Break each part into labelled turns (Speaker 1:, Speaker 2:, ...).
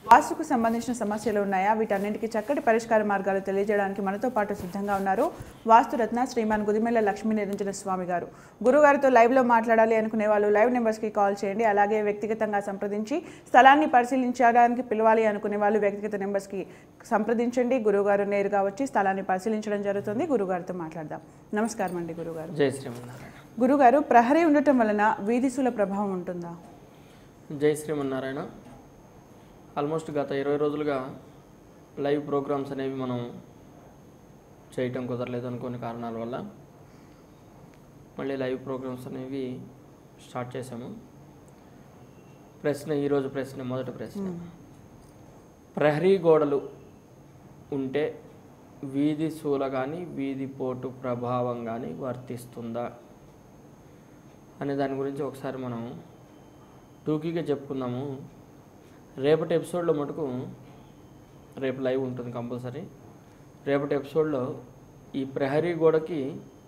Speaker 1: వాస్తుకు సంబంధించిన సమస్యలు ఉన్నాయా వీటన్నింటికి చక్కటి పరిష్కార మార్గాలు తెలియజేయడానికి మనతో పాటు సిద్ధంగా ఉన్నారు వాస్తురత్న శ్రీమాన్ గుదిమెల్ల లక్ష్మీ నిరంజన స్వామి గారు గురుగారితో లైవ్లో మాట్లాడాలి అనుకునే వాళ్ళు లైవ్ నెంబర్స్కి కాల్ చేయండి అలాగే వ్యక్తిగతంగా సంప్రదించి స్థలాన్ని పరిశీలించడానికి పిలవాలి అనుకునే వాళ్ళు వ్యక్తిగత నెంబర్స్కి సంప్రదించండి గురుగారు నేరుగా వచ్చి స్థలాన్ని పరిశీలించడం జరుగుతుంది గురుగారితో మాట్లాడదాం నమస్కారం అండి గురుగారు
Speaker 2: జై శ్రీమన్నారాయణ
Speaker 1: గురుగారు ప్రహరీ ఉండటం వలన వీధిశూల ప్రభావం ఉంటుందా
Speaker 2: జై శ్రీమన్నారాయణ ఆల్మోస్ట్ గత ఇరవై రోజులుగా లైవ్ ప్రోగ్రామ్స్ అనేవి మనం చేయటం కుదరలేదు అనుకోని కారణాల వల్ల మళ్ళీ లైవ్ ప్రోగ్రామ్స్ అనేవి స్టార్ట్ చేశాము ప్రశ్న ఈరోజు ప్రశ్న మొదటి ప్రశ్న ప్రహరీ గోడలు ఉంటే వీధి శూల కానీ వీధి పోటు ప్రభావం కానీ వర్తిస్తుందా అనే దాని గురించి ఒకసారి మనం టూకీగా చెప్పుకుందాము రేపటి ఎపిసోడ్లో మటుకు రేపు లైవ్ ఉంటుంది కంపల్సరీ రేపటి ఎపిసోడ్లో ఈ ప్రహరీ గోడకి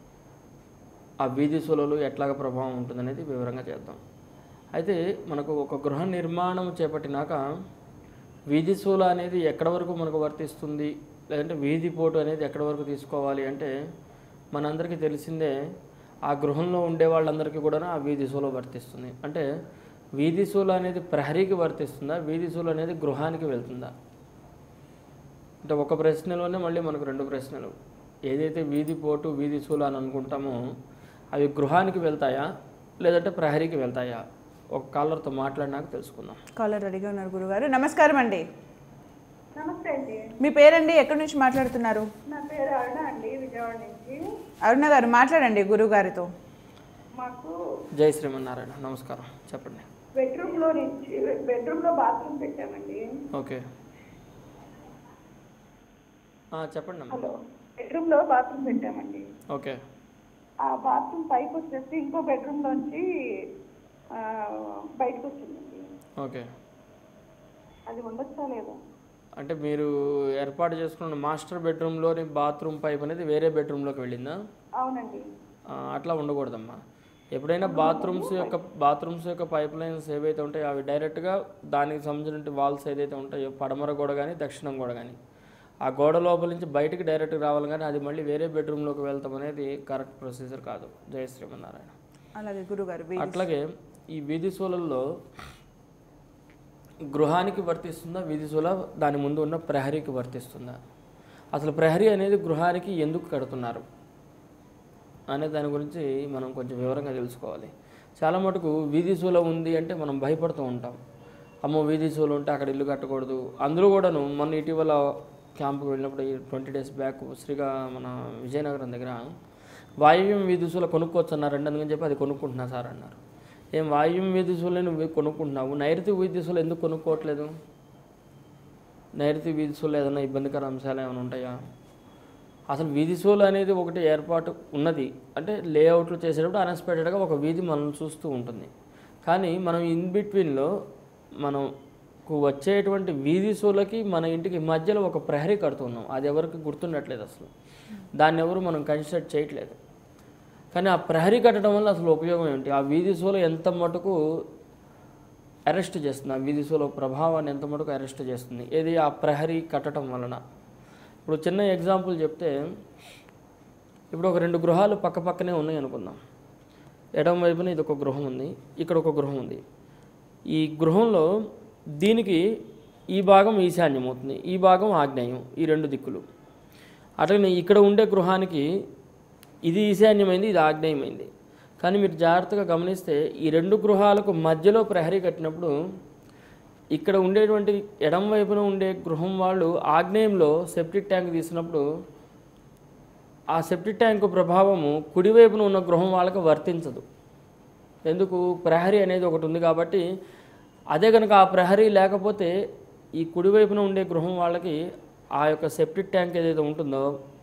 Speaker 2: ఆ వీధి సులలు ఎట్లాగ ప్రభావం ఉంటుందనేది వివరంగా చేద్దాం అయితే మనకు ఒక గృహ నిర్మాణం చేపట్టినాక వీధి శూల అనేది ఎక్కడ వరకు మనకు వర్తిస్తుంది లేదంటే వీధి పోటు అనేది ఎక్కడ వరకు తీసుకోవాలి అంటే మనందరికీ తెలిసిందే ఆ గృహంలో ఉండే వాళ్ళందరికీ కూడా ఆ వీధి శూల వర్తిస్తుంది అంటే వీధి శూల అనేది ప్రహరీకి వర్తిస్తుందా వీధి శూల అనేది గృహానికి వెళ్తుందా అంటే ఒక ప్రశ్నలోనే మళ్ళీ మనకు రెండు ప్రశ్నలు ఏదైతే వీధి పోటు వీధి శూల అని అనుకుంటామో అవి గృహానికి వెళ్తాయా లేదంటే ప్రహరీకి వెళ్తాయా ఒక కాలర్తో మాట్లాడినాక తెలుసుకుందాం
Speaker 1: కాలర్ రెడీగా ఉన్నారు గురుగారు నమస్కారం అండి
Speaker 3: నమస్తే అండి
Speaker 1: మీ పేరండి ఎక్కడి నుంచి మాట్లాడుతున్నారు
Speaker 3: నా పేరు అరుణ అండి విజయవాడ నుంచి
Speaker 1: అరుణ గారు మాట్లాడండి గురుగారితో
Speaker 3: మాకు
Speaker 2: జై శ్రీమన్నారాయణ నమస్కారం చెప్పండి
Speaker 3: బెడ్రూమ్ లో నుంచి బెడ్రూమ్ లో బాత్రూమ్ పెట్టామండి
Speaker 2: ఓకే ఆ, చెప్పండి అమ్మా
Speaker 3: హలో బెడ్రూమ్ లో బాత్రూమ్ పెట్టామండి
Speaker 2: ఓకే
Speaker 3: ఆ బాత్రూమ్ పైకి వచ్చేసి ఇంకో బెడ్రూమ్ లోంచి ఆ, బయటకు వచ్చిందండి
Speaker 2: ఓకే
Speaker 3: అది ఉండొచ్చా లేదా
Speaker 2: అంటే మీరు ఏర్పాటు చేసుకున్న మాస్టర్ బెడ్రూమ్లోని బాత్రూమ్ పైప్ అనేది వేరే బెడ్రూమ్లోకి వెళ్ళిందా
Speaker 3: అవునండి
Speaker 2: ఆ, అట్లా ఉండకూడదమ్మా ఎప్పుడైనా బాత్రూమ్స్ యొక్క బాత్రూమ్స్ యొక్క పైప్ లైన్స్ ఏవైతే ఉంటాయో అవి డైరెక్ట్గా దానికి సంబంధించిన వాల్స్ ఏదైతే ఉంటాయో పడమర గోడ కానీ దక్షిణం గోడ కానీ ఆ గోడ లోపల నుంచి బయటికి డైరెక్ట్గా రావాలి కానీ అది మళ్ళీ వేరే బెడ్రూమ్లోకి వెళ్తాం అనేది కరెక్ట్ ప్రొసీజర్ కాదు జయ శ్రీమన్నారాయణ
Speaker 1: అలాగే గురుగారు వీ-
Speaker 2: అట్లాగే ఈ వీధి సూలల్లో గృహానికి వర్తిస్తుందా వీధి సూల దాని ముందు ఉన్న ప్రహరీకి వర్తిస్తుందా అసలు ప్రహరీ అనేది గృహానికి ఎందుకు కడుతున్నారు అనే దాని గురించి మనం కొంచెం వివరంగా తెలుసుకోవాలి చాలా మటుకు వీధి సూల ఉంది అంటే మనం భయపడుతూ ఉంటాం అమ్మో వీధి సూల ఉంటే అక్కడ ఇల్లు కట్టకూడదు అందులో కూడాను మొన్న ఇటీవల క్యాంపుకి వెళ్ళినప్పుడు ఈ ట్వంటీ డేస్ బ్యాక్ శ్రీగా మన విజయనగరం దగ్గర వాయువ్యం వీధి సూల కొనుక్కోవచ్చు అన్నారండి అందుకని చెప్పి అది కొనుక్కుంటున్నా సార్ అన్నారు ఏం వాయువ్యం వీధి సూల నువ్వు కొనుక్కుంటున్నావు నైరుతి వీధి సూల ఎందుకు కొనుక్కోవట్లేదు నైరుతి వీధి సూల ఏదైనా ఇబ్బందికర అంశాలు ఏమైనా ఉంటాయా అసలు వీధి సోలు అనేది ఒకటి ఏర్పాటు ఉన్నది అంటే లేఅవుట్లు చేసేటప్పుడు అన్ఎక్స్పెక్టెడ్గా ఒక వీధి మనం చూస్తూ ఉంటుంది కానీ మనం ఇన్ బిట్వీన్లో మనకు వచ్చేటువంటి వీధి సోలకి మన ఇంటికి మధ్యలో ఒక ప్రహరీ కడుతున్నాం అది ఎవరికి గుర్తుండట్లేదు అసలు దాన్ని ఎవరు మనం కన్సిడర్ చేయట్లేదు కానీ ఆ ప్రహరీ కట్టడం వల్ల అసలు ఉపయోగం ఏంటి ఆ వీధి సోల ఎంత మటుకు అరెస్ట్ చేస్తుంది ఆ వీధి సోల ప్రభావాన్ని ఎంత మటుకు అరెస్ట్ చేస్తుంది ఏది ఆ ప్రహరీ కట్టడం వలన ఇప్పుడు చిన్న ఎగ్జాంపుల్ చెప్తే ఇప్పుడు ఒక రెండు గృహాలు పక్క పక్కనే ఉన్నాయి అనుకుందాం ఎడమ వైపున ఇది ఒక గృహం ఉంది ఇక్కడ ఒక గృహం ఉంది ఈ గృహంలో దీనికి ఈ భాగం ఈశాన్యం అవుతుంది ఈ భాగం ఆగ్నేయం ఈ రెండు దిక్కులు అట్లనే ఇక్కడ ఉండే గృహానికి ఇది ఈశాన్యమైంది ఇది ఆగ్నేయమైంది కానీ మీరు జాగ్రత్తగా గమనిస్తే ఈ రెండు గృహాలకు మధ్యలో ప్రహరీ కట్టినప్పుడు ఇక్కడ ఉండేటువంటి ఎడం వైపున ఉండే గృహం వాళ్ళు ఆగ్నేయంలో సెప్టిక్ ట్యాంక్ తీసినప్పుడు ఆ సెప్టిక్ ట్యాంక్ ప్రభావము కుడివైపున ఉన్న గృహం వాళ్ళకి వర్తించదు ఎందుకు ప్రహరీ అనేది ఒకటి ఉంది కాబట్టి అదే కనుక ఆ ప్రహరీ లేకపోతే ఈ కుడివైపున ఉండే గృహం వాళ్ళకి ఆ యొక్క సెప్టిక్ ట్యాంక్ ఏదైతే ఉంటుందో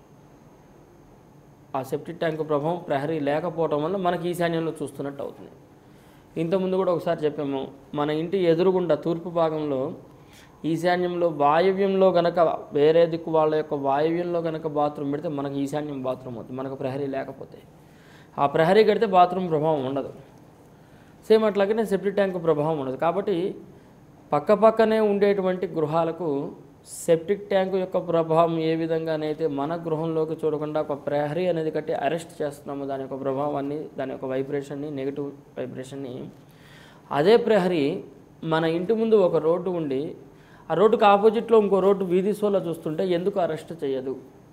Speaker 2: ఆ సెప్టిక్ ట్యాంక్ ప్రభావం ప్రహరీ లేకపోవడం వల్ల మనకి ఈశాన్యంలో చూస్తున్నట్టు అవుతుంది ఇంతకుముందు కూడా ఒకసారి చెప్పాము మన ఇంటి ఎదురుగుండా తూర్పు భాగంలో ఈశాన్యంలో వాయవ్యంలో గనక వేరే దిక్కు వాళ్ళ యొక్క వాయవ్యంలో గనక బాత్రూమ్ పెడితే మనకి ఈశాన్యం బాత్రూమ్ అవుతుంది మనకు ప్రహరీ లేకపోతే ఆ ప్రహరీ కడితే బాత్రూమ్ ప్రభావం ఉండదు సేమ్ అట్లాగనే సెప్టిక్ ట్యాంక్ ప్రభావం ఉండదు కాబట్టి పక్క పక్కనే ఉండేటువంటి గృహాలకు సెప్టిక్ ట్యాంక్ యొక్క ప్రభావం ఏ విధంగానైతే మన గృహంలోకి చూడకుండా ఒక ప్రహరీ అనేది కట్టి అరెస్ట్ చేస్తున్నామో దాని యొక్క ప్రభావాన్ని దాని యొక్క వైబ్రేషన్ని నెగిటివ్ వైబ్రేషన్ని అదే ప్రహరీ మన ఇంటి ముందు ఒక రోడ్డు ఉండి ఆ రోడ్డుకి ఆపోజిట్లో ఇంకో రోడ్డు వీధి సోల చూస్తుంటే ఎందుకు అరెస్ట్ చేయదు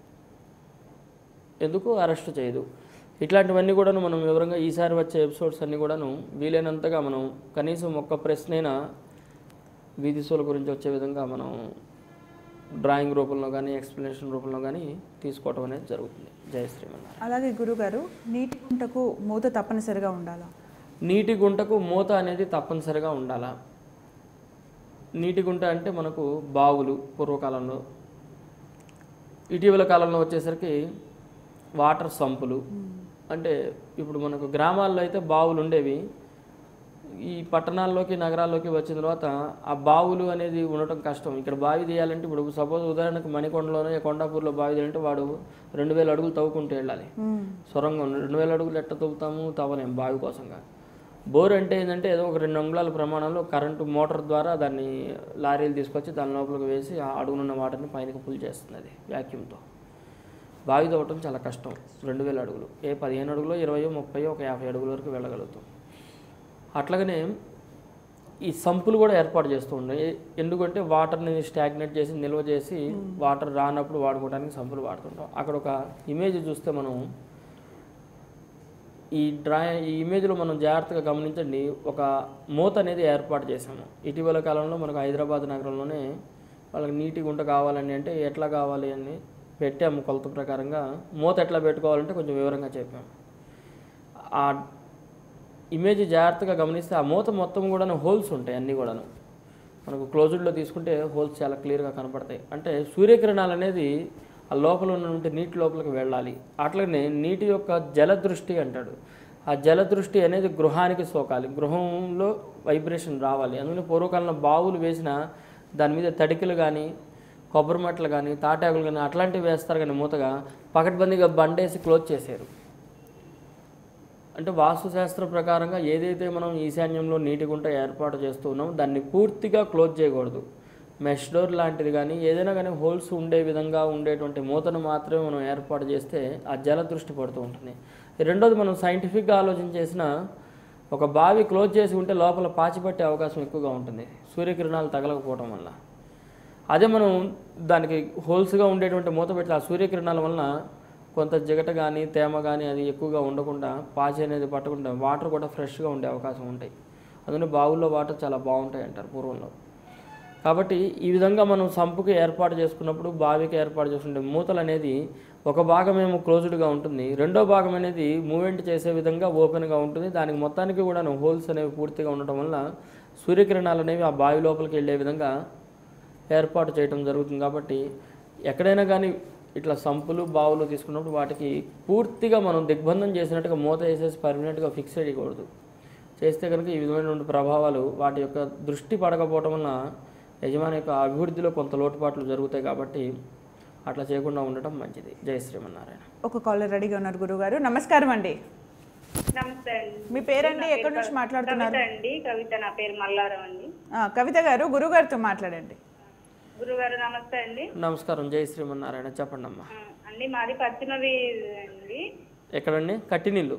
Speaker 2: ఎందుకు అరెస్ట్ చేయదు ఇట్లాంటివన్నీ కూడాను మనం వివరంగా ఈసారి వచ్చే ఎపిసోడ్స్ అన్నీ కూడాను వీలైనంతగా మనం కనీసం ఒక్క ప్రశ్నైనా వీధి సోల గురించి వచ్చే విధంగా మనం డ్రాయింగ్ రూపంలో కానీ ఎక్స్ప్లెనేషన్ రూపంలో కానీ తీసుకోవటం అనేది జరుగుతుంది జయ శ్రీమన్నారాయణ
Speaker 1: అలాగే గురుగారు నీటి గుంటకు మూత తప్పనిసరిగా ఉండాలా
Speaker 2: నీటి గుంటకు మూత అనేది తప్పనిసరిగా ఉండాలా నీటి గుంట అంటే మనకు బావులు పూర్వకాలంలో ఇటీవల కాలంలో వచ్చేసరికి వాటర్ సంపులు అంటే ఇప్పుడు మనకు గ్రామాల్లో అయితే బావులు ఉండేవి ఈ పట్టణాల్లోకి నగరాల్లోకి వచ్చిన తర్వాత ఆ బావులు అనేది ఉండటం కష్టం ఇక్కడ బావి తీయాలంటే ఇప్పుడు సపోజ్ ఉదాహరణకు మణికొండలోనే కొండాపూర్లో బావి తీయాలంటే వాడు రెండు వేల అడుగులు తవ్వుకుంటూ వెళ్ళాలి
Speaker 1: మ్మ్.
Speaker 2: సొరంగం రెండు వేల అడుగులు ఎట్ట తవ్వుతాము తవ్వలేము బావి కోసంగా బోర్ అంటే ఏంటంటే ఏదో ఒక రెండు అంగుళాల ప్రమాణంలో కరెంటు మోటార్ ద్వారా దాన్ని లారీలు తీసుకొచ్చి దాని లోపలికి వేసి ఆ అడుగునున్న వాటర్ని పైనకి పుల్ చేస్తుంది అది వ్యాక్యూమ్తో బావి తవ్వటం చాలా కష్టం రెండు వేల అడుగులు ఏ పదిహేను అడుగులో ఇరవయో ముప్పై ఒక యాభై అడుగుల వరకు వెళ్ళగలుగుతాం అట్లాగనే ఈ సంపులు కూడా ఏర్పాటు చేస్తూ ఉన్నాయి ఎందుకంటే వాటర్ని స్టాగ్నేట్ చేసి నిల్వ చేసి వాటర్ రానప్పుడు వాడుకోవడానికి సంపులు వాడుతుంటాం అక్కడ ఒక ఇమేజ్ చూస్తే మనం ఈ డ్రా ఈ ఇమేజ్లో మనం జాగ్రత్తగా గమనించండి ఒక మూత అనేది ఏర్పాటు చేసాము ఇటీవల కాలంలో మనకు హైదరాబాద్ నగరంలోనే వాళ్ళకి నీటి గుంట కావాలని అంటే ఎట్లా కావాలి అని పెట్టాము కొలత ప్రకారంగా మూత ఎట్లా పెట్టుకోవాలంటే కొంచెం వివరంగా చెప్పాము ఆ ఇమేజ్ జాగ్రత్తగా గమనిస్తే ఆ మూత మొత్తం కూడా హోల్స్ ఉంటాయి అన్నీ కూడాను మనకు క్లోజ్డ్లో తీసుకుంటే హోల్స్ చాలా క్లియర్గా కనపడతాయి అంటే సూర్యకిరణాలు అనేది ఆ లోపల ఉన్నటువంటి నీటి లోపలికి వెళ్ళాలి అట్లనే నీటి యొక్క జలదృష్టి అంటాడు ఆ జలదృష్టి అనేది గృహానికి సోకాలి గృహంలో వైబ్రేషన్ రావాలి అందుకని పూర్వకాలంలో బావులు వేసిన దాని మీద తడికలు కానీ కొబ్బరి మట్టలు కానీ తాటాకులు కానీ అట్లాంటివి వేస్తారు కానీ మూతగా పకడ్బందీగా బండేసి క్లోజ్ చేశారు అంటే వాస్తుశాస్త్ర ప్రకారంగా ఏదైతే మనం ఈశాన్యంలో నీటి గుంట ఏర్పాటు చేస్తూ ఉన్నామో దాన్ని పూర్తిగా క్లోజ్ చేయకూడదు మెష్ డోర్ లాంటిది కానీ ఏదైనా కానీ హోల్స్ ఉండే విధంగా ఉండేటువంటి మూతను మాత్రమే మనం ఏర్పాటు చేస్తే ఆ జల దృష్టి పడుతూ ఉంటుంది రెండోది మనం సైంటిఫిక్గా ఆలోచన చేసిన ఒక బావి క్లోజ్ చేసి ఉంటే లోపల పాచి పట్టే అవకాశం ఎక్కువగా ఉంటుంది సూర్యకిరణాలు తగలకపోవడం వల్ల అదే మనం దానికి హోల్స్గా ఉండేటువంటి మూత పెట్టి ఆ సూర్యకిరణాల వలన కొంత జిగట కానీ తేమ కానీ అది ఎక్కువగా ఉండకుండా పాచి అనేది పట్టకుండా వాటర్ కూడా ఫ్రెష్గా ఉండే అవకాశం ఉంటాయి అందుకని బావుల్లో వాటర్ చాలా బాగుంటాయి అంటారు పూర్వంలో కాబట్టి ఈ విధంగా మనం సంపుకి ఏర్పాటు చేసుకున్నప్పుడు బావికి ఏర్పాటు చేసుకుంటే మూతలు అనేది ఒక భాగం ఏమో క్లోజ్డ్గా ఉంటుంది రెండో భాగం అనేది మూమెంట్ చేసే విధంగా ఓపెన్గా ఉంటుంది దానికి మొత్తానికి కూడా హోల్స్ అనేవి పూర్తిగా ఉండటం వల్ల సూర్యకిరణాలు అనేవి ఆ బావి లోపలికి వెళ్ళే విధంగా ఏర్పాటు చేయడం జరుగుతుంది కాబట్టి ఎక్కడైనా కానీ ఇట్లా సంపులు బావులు తీసుకున్నప్పుడు వాటికి పూర్తిగా మనం దిగ్బంధం చేసినట్టుగా మూత వేసేసి పర్మనెంట్గా ఫిక్స్ చేయకూడదు చేస్తే కనుక ఈ విధమైనటువంటి ప్రభావాలు వాటి యొక్క దృష్టి పడకపోవటం వలన యజమాని యొక్క అభివృద్ధిలో కొంత లోటుపాట్లు జరుగుతాయి కాబట్టి అట్లా చేయకుండా ఉండటం మంచిది జయ శ్రీమన్నారాయణ
Speaker 1: ఒక కాలర్ రెడీగా ఉన్నారు గురుగారు నమస్కారం అండి
Speaker 4: నమస్తే అండి
Speaker 1: మీ పేరండి ఎక్కడి నుంచి మాట్లాడుతున్నారు
Speaker 4: కవిత అండి కవిత నా పేరు మల్లారం అండి
Speaker 1: ఆ, కవిత గారు గురుగారితో మాట్లాడండి
Speaker 4: గురుగారు నమస్తే అండి
Speaker 2: నమస్కారం జయ శ్రీమన్నారాయణ చెప్పండి అమ్మా
Speaker 4: ఆ, అండి మాది పశ్చిమవి అండి
Speaker 2: ఎక్కడండి కట్టినీళ్ళు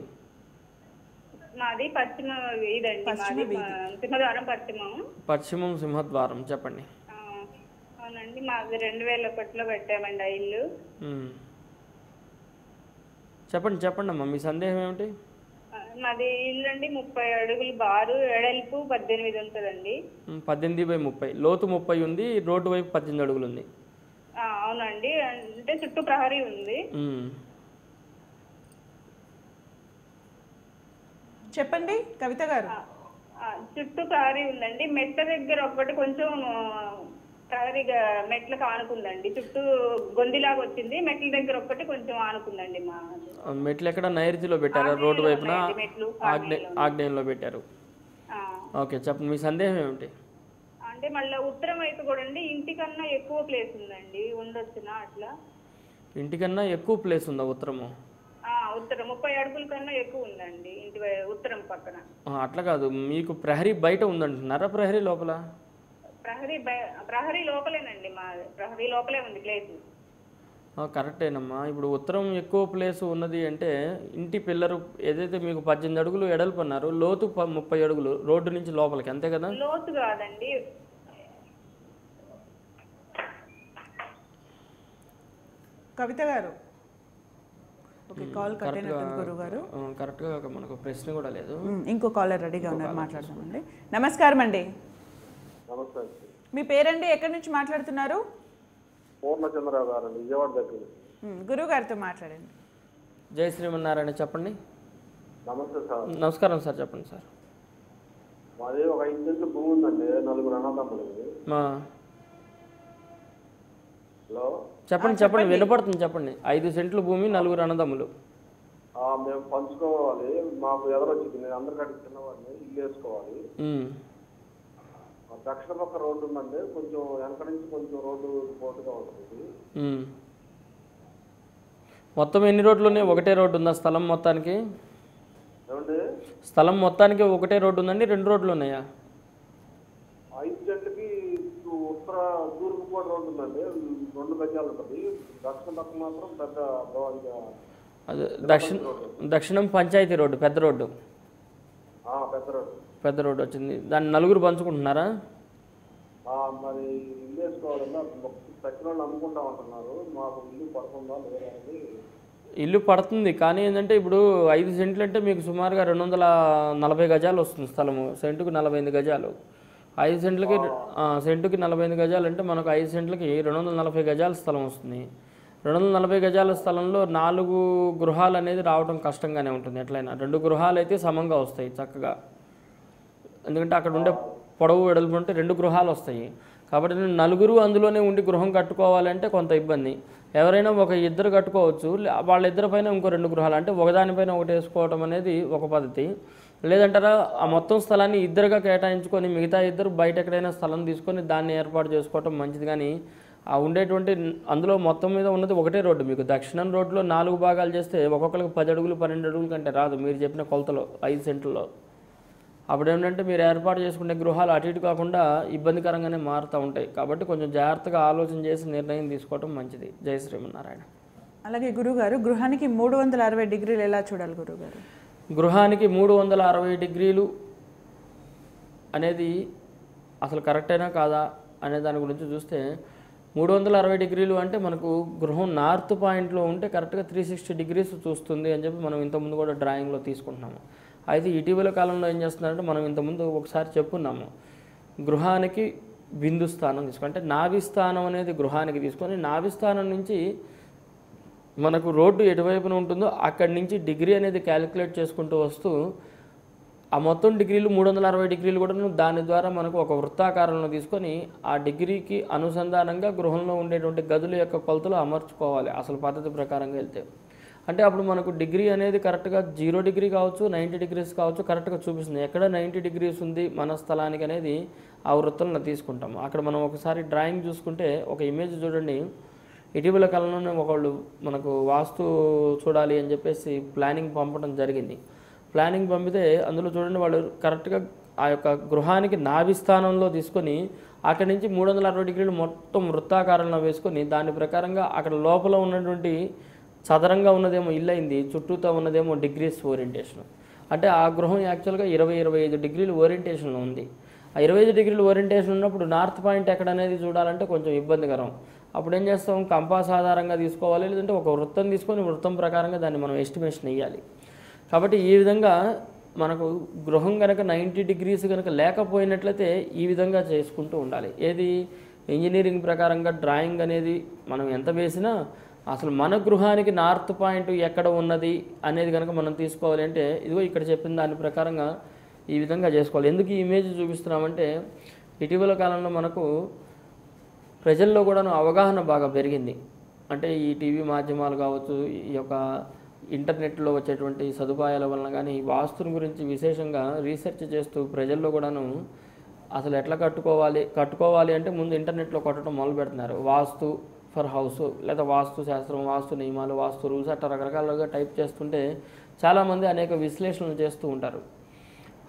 Speaker 4: మాది పశ్చిమ ఇదండి మాది మా- సింహద్వారం పశ్చిమం
Speaker 2: పశ్చిమం సింహద్వారం చెప్పండి
Speaker 4: ఆ, అవునండి మాది రెండు వేల ఒకటిలో పెట్టామండి ఆ ఇల్లు
Speaker 2: ఉమ్. చెప్పండి చెప్పండి అమ్మా మీ సందేహం ఏమిటి
Speaker 4: ఆ, మాది ఇల్లు అండి ముప్పై అడుగులు బారు ఎడల్పు పద్దెనిమిది ఉంటుందండి
Speaker 2: ఉమ్, పద్దెనిమిది బై ముప్పై లోతు ముప్పై ఉంది రోడ్డు వైపు పద్దెనిమిది అడుగులు ఉంది
Speaker 4: ఆ, అవునండి అంటే చుట్టూ ప్రహరీ ఉంది
Speaker 2: ఉమ్.
Speaker 1: చెప్పండి కవిత గారు
Speaker 4: ఆ, ఆ, చుట్టూ ప్రహరీ ఉందండి మెట్ల దగ్గర ఒకటి కొంచెం ఆ, ప్రహరీగా మెట్లకు ఆనుకుందండి చుట్టూ గొందిలాగా వచ్చింది మెట్ల దగ్గర ఒక్కటి కొంచెం ఆనుకుందండి మా
Speaker 2: ఆ, మెట్లు ఎక్కడ నైరుతిలో పెట్టారా రోడ్డు వైపున
Speaker 4: ఉన్నాయండి మెట్లు,
Speaker 2: ఆగ్నే ఆగ్నేయంలో పెట్టారు
Speaker 4: ఆ,
Speaker 2: ఓకే చెప్పండి మీ సందేహం ఏమిటి
Speaker 4: అంటే మళ్ళీ ఉత్తరం వైపు కూడా అండి ఇంటికన్నా ఎక్కువ ప్లేస్ ఉందండి ఉండొచ్చునా అట్లా
Speaker 2: ఇంటికన్నా ఎక్కువ ప్లేస్ ఉందా ఉత్తరము
Speaker 4: ఆ, ఉత్తరం ముప్పై అడుగుల కన్నా ఎక్కువ ఉందండి ఇంటి వై- ఉత్తరం పక్కన
Speaker 2: ఆ, అట్లా కాదు మీకు ప్రహరీ బయట ఉందంటున్నారా ప్రహరీ లోపల
Speaker 4: ప్రహరీ బయ- ప్రహరీ లోపలేనండి మా ప్రహరీ లోపలే ఉంది ప్లేస్
Speaker 2: ఆ, కరెక్టేనమ్మా ఇప్పుడు ఉత్తరం ఎక్కువ ప్లేస్ ఉన్నది అంటే ఇంటి పిల్లరు ఏదైతే మీకు పద్దెనిమిది అడుగులు ఎడల్పు అన్నారు లోతు ప- ముప్పై అడుగులు రోడ్డు నుంచి లోపలికి అంతే కదా
Speaker 4: లోతు కాదండి
Speaker 1: కవిత గారు ఓకే కాల్ కట్ అయినట్టుంది గురువు గారు
Speaker 2: ఆ, కరెక్ట్గా ఒక మనకు ప్రశ్న కూడా లేదు
Speaker 1: ఉమ్, ఇంకో కాలర్ రెడీగా ఉన్నారు మాట్లాడదామండి నమస్కారం అండి
Speaker 5: నమస్తే అండి.
Speaker 1: మీ పేరండి ఎక్కడి నుంచి మాట్లాడుతున్నారు
Speaker 5: పూర్ణచంద్రరావు గారు అండి, విజయవాడ దగ్గర
Speaker 1: ఉమ్, గురువు గారితో మాట్లాడండి
Speaker 2: జై శ్రీమన్నారాయణ చెప్పండి
Speaker 5: నమస్తే సార్
Speaker 2: నమస్కారం సార్ చెప్పండి సార్
Speaker 5: మాది ఒక ఐదు సెంట్లు భూమి ఉందండి నలుగురు అన్నదమ్ములు
Speaker 2: మా
Speaker 5: హలో
Speaker 2: చెప్పండి చెప్పండి వినపడుతుంది చెప్పండి ఐదు సెంట్లు భూమి నలుగురు అన్నదమ్ములు
Speaker 5: ఆ, మేము పంచుకోవాలి మాకు ఎదరొచ్చింది నేను అందరికంటే చిన్నవాడిని ఇల్లు వేసుకోవాలి
Speaker 2: ఉమ్.
Speaker 5: ఆ దక్షిణ పక్క రోడ్డు ఉందండి కొంచెం వెనక నుంచి కొంచెం రోడ్డు పోటుగా ఉంటుంది
Speaker 2: ఉమ్. మొత్తం ఎన్ని రోడ్లు ఉన్నాయి ఒకటే రోడ్డు ఉందా స్థలం మొత్తానికి
Speaker 5: ఏమండి
Speaker 2: స్థలం మొత్తానికి ఒకటే రోడ్డు ఉందండి రెండు రోడ్లు ఉన్నాయా
Speaker 5: ఐదు సెంట్లకి ఇటు ఉత్తర తూర్పు కూడా రోడ్డు ఉందండి రెండు గజాలు ఉంటుంది దక్షిణ పక్క మాత్రం పెద్ద భవన్
Speaker 2: అదే దక్షిణ దక్షిణం పంచాయతీ రోడ్డు పెద్ద రోడ్డు
Speaker 5: ఆ, పెద్ద రోడ్డు
Speaker 2: పెద్ద రోడ్డు వచ్చింది దాన్ని నలుగురు పంచుకుంటున్నారా
Speaker 5: ఆ, మరి ఇల్లు వేసుకోవాలన్నా తక్కిన వాళ్ళు అమ్ముకుంటా ఉంటున్నారు మాకు ఇల్లు పడుతుందా లేదా అని
Speaker 2: ఇల్లు పడుతుంది కానీ ఏంటంటే ఇప్పుడు ఐదు సెంట్లు అంటే మీకు సుమారుగా రెండు వందల నలభై గజాలు వస్తుంది స్థలము సెంటుకు నలభై ఎనిమిది గజాలు ఐదు సెంట్లకి ఆ, సెంటుకి నలభై ఎనిమిది గజాలు అంటే మనకు ఐదు సెంట్లకి రెండు వందల నలభై గజాల స్థలం వస్తుంది రెండు వందల నలభై గజాల స్థలంలో నాలుగు గృహాలు అనేది రావడం కష్టంగానే ఉంటుంది ఎట్లయినా రెండు గృహాలు అయితే సమంగా వస్తాయి చక్కగా ఎందుకంటే అక్కడ ఉండే పొడవు వెడల్పు ఉంటే రెండు గృహాలు వస్తాయి కాబట్టి నేను నలుగురు అందులోనే ఉండి గృహం కట్టుకోవాలంటే కొంత ఇబ్బంది ఎవరైనా ఒక ఇద్దరు కట్టుకోవచ్చు లే- వాళ్ళిద్దరి పైన ఇంకో రెండు గృహాలు అంటే ఒకదానిపైన ఒకటి వేసుకోవడం అనేది ఒక పద్ధతి లేదంటారా ఆ మొత్తం స్థలాన్ని ఇద్దరుగా కేటాయించుకొని మిగతా ఇద్దరు బయట ఎక్కడైనా స్థలం తీసుకొని దాన్ని ఏర్పాటు చేసుకోవటం మంచిది కానీ ఆ ఉండేటువంటి అందులో మొత్తం మీద ఉన్నది ఒకటే రోడ్డు మీకు దక్షిణం రోడ్లో నాలుగు భాగాలు చేస్తే ఒక్కొక్కరికి పది అడుగులు పన్నెండు అడుగుల కంటే రాదు మీరు చెప్పిన కొలతలో ఐదు సెంట్లలో అప్పుడు ఏంటంటే మీరు ఏర్పాటు చేసుకునే గృహాలు అటు ఇటు కాకుండా ఇబ్బందికరంగానే మారుతూ ఉంటాయి కాబట్టి కొంచెం జాగ్రత్తగా ఆలోచన చేసి నిర్ణయం తీసుకోవడం మంచిది జై శ్రీమన్నారాయణ
Speaker 1: అలాగే గురుగారు గృహానికి మూడు వందల అరవై డిగ్రీలు ఎలా చూడాలి గురుగారు
Speaker 2: గృహానికి మూడు వందల అరవై డిగ్రీలు అనేది అసలు కరెక్టేనా కాదా అనే దాని గురించి చూస్తే మూడు వందల అరవై డిగ్రీలు అంటే మనకు గృహం నార్త్ పాయింట్లో ఉంటే కరెక్ట్గా త్రీ సిక్స్టీ డిగ్రీస్ చూస్తుంది అని చెప్పి మనం ఇంతకుముందు కూడా డ్రాయింగ్లో తీసుకుంటున్నాము అయితే ఇటీవల కాలంలో ఏం చేస్తున్నారంటే మనం ఇంతకుముందు ఒకసారి చెప్పున్నాము గృహానికి బిందు స్థానం తీసుకు అంటే నాభి స్థానం అనేది గృహానికి తీసుకొని నాభి స్థానం నుంచి మనకు రోడ్డు ఎటువైపున ఉంటుందో అక్కడి నుంచి డిగ్రీ అనేది క్యాలిక్యులేట్ చేసుకుంటూ వస్తూ ఆ మొత్తం డిగ్రీలు మూడు వందల అరవై డిగ్రీలు కూడా దాని ద్వారా మనకు ఒక వృత్తాకారంలో తీసుకొని ఆ డిగ్రీకి అనుసంధానంగా గృహంలో ఉండేటువంటి గదుల యొక్క కొలతలు అమర్చుకోవాలి అసలు పద్ధతి ప్రకారంగా వెళ్తే అంటే అప్పుడు మనకు డిగ్రీ అనేది కరెక్ట్గా జీరో డిగ్రీ కావచ్చు నైంటీ డిగ్రీస్ కావచ్చు కరెక్ట్గా చూపిస్తుంది ఎక్కడ నైంటీ డిగ్రీస్ ఉంది మన స్థలానికి అనేది ఆ వృత్తంలో తీసుకుంటాం అక్కడ మనం ఒకసారి డ్రాయింగ్ చూసుకుంటే ఒక ఇమేజ్ చూడండి ఇటీవల కాలంలోనే ఒకళ్ళు మనకు వాస్తు చూడాలి అని చెప్పేసి ప్లానింగ్ పంపడం జరిగింది ప్లానింగ్ పంపితే అందులో చూడండి వాళ్ళు కరెక్ట్గా ఆ యొక్క గృహానికి నాభి స్థానంలో తీసుకొని అక్కడి నుంచి మూడు వందల అరవై డిగ్రీలు మొత్తం వృత్తాకారంలో వేసుకొని దాని ప్రకారంగా అక్కడ లోపల ఉన్నటువంటి చదరంగా ఉన్నదేమో ఇల్లు అయింది చుట్టూతో ఉన్నదేమో డిగ్రీస్ ఓరియంటేషన్ అంటే ఆ గృహం యాక్చువల్గా ఇరవై ఇరవై ఐదు డిగ్రీలు ఓరియంటేషన్లో ఉంది ఆ ఇరవై ఐదు డిగ్రీలు ఓరియంటేషన్ ఉన్నప్పుడు నార్త్ పాయింట్ ఎక్కడ అనేది చూడాలంటే కొంచెం ఇబ్బందికరం అప్పుడు ఏం చేస్తాం కంపాస్ ఆధారంగా తీసుకోవాలి లేదంటే ఒక వృత్తం తీసుకొని వృత్తం ప్రకారంగా దాన్ని మనం ఎస్టిమేషన్ వేయాలి కాబట్టి ఈ విధంగా మనకు గృహం కనుక నైంటీ డిగ్రీస్ కనుక లేకపోయినట్లయితే ఈ విధంగా చేసుకుంటూ ఉండాలి ఏది ఇంజనీరింగ్ ప్రకారంగా డ్రాయింగ్ అనేది మనం ఎంత వేసినా అసలు మన గృహానికి నార్త్ పాయింట్ ఎక్కడ ఉన్నది అనేది కనుక మనం తీసుకోవాలి అంటే ఇదిగో ఇక్కడ చెప్పిన దాని ప్రకారంగా ఈ విధంగా చేసుకోవాలి ఎందుకు ఈ ఇమేజ్ చూపిస్తున్నామంటే ఇటీవల కాలంలో మనకు ప్రజల్లో కూడా అవగాహన బాగా పెరిగింది అంటే ఈ టీవీ మాధ్యమాలు కావచ్చు ఈ యొక్క ఇంటర్నెట్లో వచ్చేటువంటి సదుపాయాల వలన కానీ ఈ వాస్తుని గురించి విశేషంగా రీసెర్చ్ చేస్తూ ప్రజల్లో కూడాను అసలు ఎట్లా కట్టుకోవాలి కట్టుకోవాలి అంటే ముందు ఇంటర్నెట్లో కొట్టడం మొదలు పెడుతున్నారు వాస్తు ఫర్ హౌస్ లేదా వాస్తు శాస్త్రం వాస్తు నియమాలు వాస్తు రూల్స్ అట్లా రకరకాలుగా టైప్ చేస్తుంటే చాలామంది అనేక విశ్లేషణలు చేస్తూ ఉంటారు